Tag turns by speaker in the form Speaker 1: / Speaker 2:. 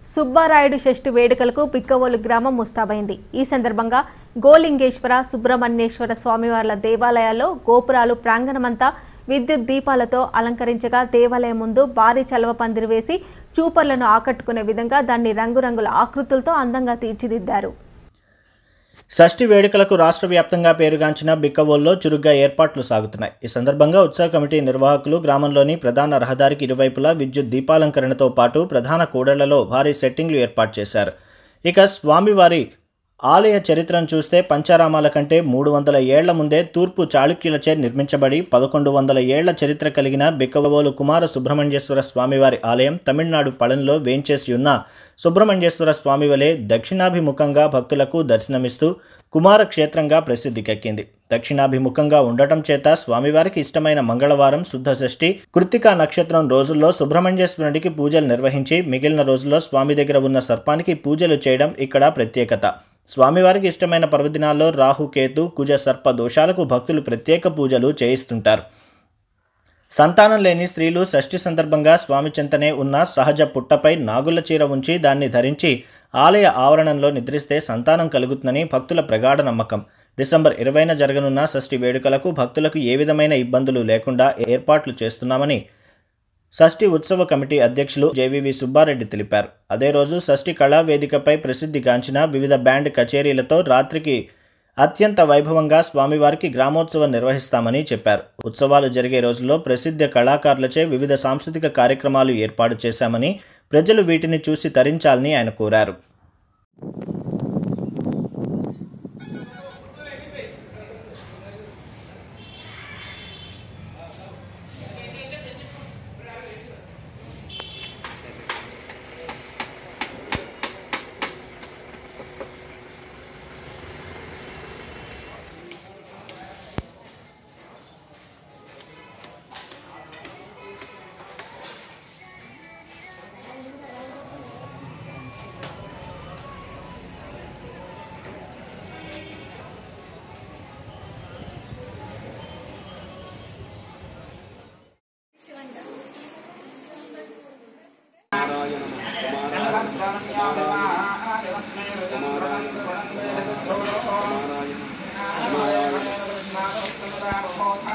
Speaker 1: సుబ్బారాయుడు షష్ఠి వేడుకలకు పిక్కవోలు గ్రామం ముస్తాబైంది ఈ సందర్భంగా గోలింగేశ్వర సుబ్రహ్మణ్యేశ్వర స్వామివార్ల దేవాలయాల్లో గోపురాలు ప్రాంగణమంతా విద్యుత్ దీపాలతో అలంకరించగా దేవాలయం ముందు భారీ చలవ పందిరి వేసి చూపర్లను ఆకట్టుకునే విధంగా దాన్ని రంగురంగుల ఆకృతులతో అందంగా తీర్చిదిద్దారు
Speaker 2: షష్ఠి వేడుకలకు రాష్ట్ర వ్యాప్తంగా పేరుగాంచిన బిక్కవోల్లో చురుగ్గా ఏర్పాట్లు సాగుతున్నాయి ఈ సందర్భంగా ఉత్సవ కమిటీ నిర్వాహకులు గ్రామంలోని ప్రధాన రహదారికి ఇరువైపులా విద్యుత్ దీపాలంకరణతో పాటు ప్రధాన కూడళ్లలో భారీ సెట్టింగ్లు ఏర్పాటు చేశారు ఇక స్వామివారి ఆలయ చరిత్రను చూస్తే పంచారామాల కంటే మూడు వందల ఏళ్ల ముందే తూర్పు చాళుక్యులచే నిర్మించబడి పదకొండు వందల ఏళ్ల చరిత్ర కలిగిన బిక్కవోలు కుమార సుబ్రహ్మణ్యేశ్వర స్వామివారి ఆలయం తమిళనాడు పళన్లో వేంచేసి ఉన్న సుబ్రహ్మణ్యేశ్వర స్వామి వలె దక్షిణాభిముఖంగా భక్తులకు దర్శనమిస్తూ కుమార క్షేత్రంగా ప్రసిద్ధికెక్కింది దక్షిణాభిముఖంగా ఉండటం చేత స్వామివారికి ఇష్టమైన మంగళవారం శుద్ధ షష్ఠి కృత్తికా నక్షత్రం రోజుల్లో సుబ్రహ్మణ్యేశ్వరుడికి పూజలు నిర్వహించి మిగిలిన రోజుల్లో స్వామి దగ్గర ఉన్న సర్పానికి పూజలు చేయడం ఇక్కడ ప్రత్యేకత స్వామివారికి ఇష్టమైన పర్వదినాల్లో రాహు కేతు కుజ సర్ప దోషాలకు భక్తులు ప్రత్యేక పూజలు చేయిస్తుంటారు సంతానం లేని స్త్రీలు షష్ఠి సందర్భంగా స్వామి చెంతనే ఉన్న సహజ పుట్టపై నాగుల చీర ఉంచి దాన్ని ధరించి ఆలయ ఆవరణంలో నిద్రిస్తే సంతానం కలుగుతుందని భక్తుల ప్రగాఢ నమ్మకం డిసెంబర్ ఇరవైన జరగనున్న షష్ఠి వేడుకలకు భక్తులకు ఏ విధమైన ఇబ్బందులు లేకుండా ఏర్పాట్లు చేస్తున్నామని షష్ఠి ఉత్సవ కమిటీ అధ్యక్షులు జేవివి సుబ్బారెడ్డి తెలిపారు అదే రోజు షష్ఠి కళా వేదికపై ప్రసిద్ధిగాంచిన వివిధ బ్యాండ్ కచేరీలతో రాత్రికి అత్యంత వైభవంగా స్వామివారికి గ్రామోత్సవం నిర్వహిస్తామని చెప్పారు ఉత్సవాలు జరిగే రోజుల్లో ప్రసిద్ధ కళాకారులచే వివిధ సాంస్కృతిక కార్యక్రమాలు ఏర్పాటు చేశామని ప్రజలు వీటిని చూసి తరించాలని ఆయన కోరారు
Speaker 3: నారాయణ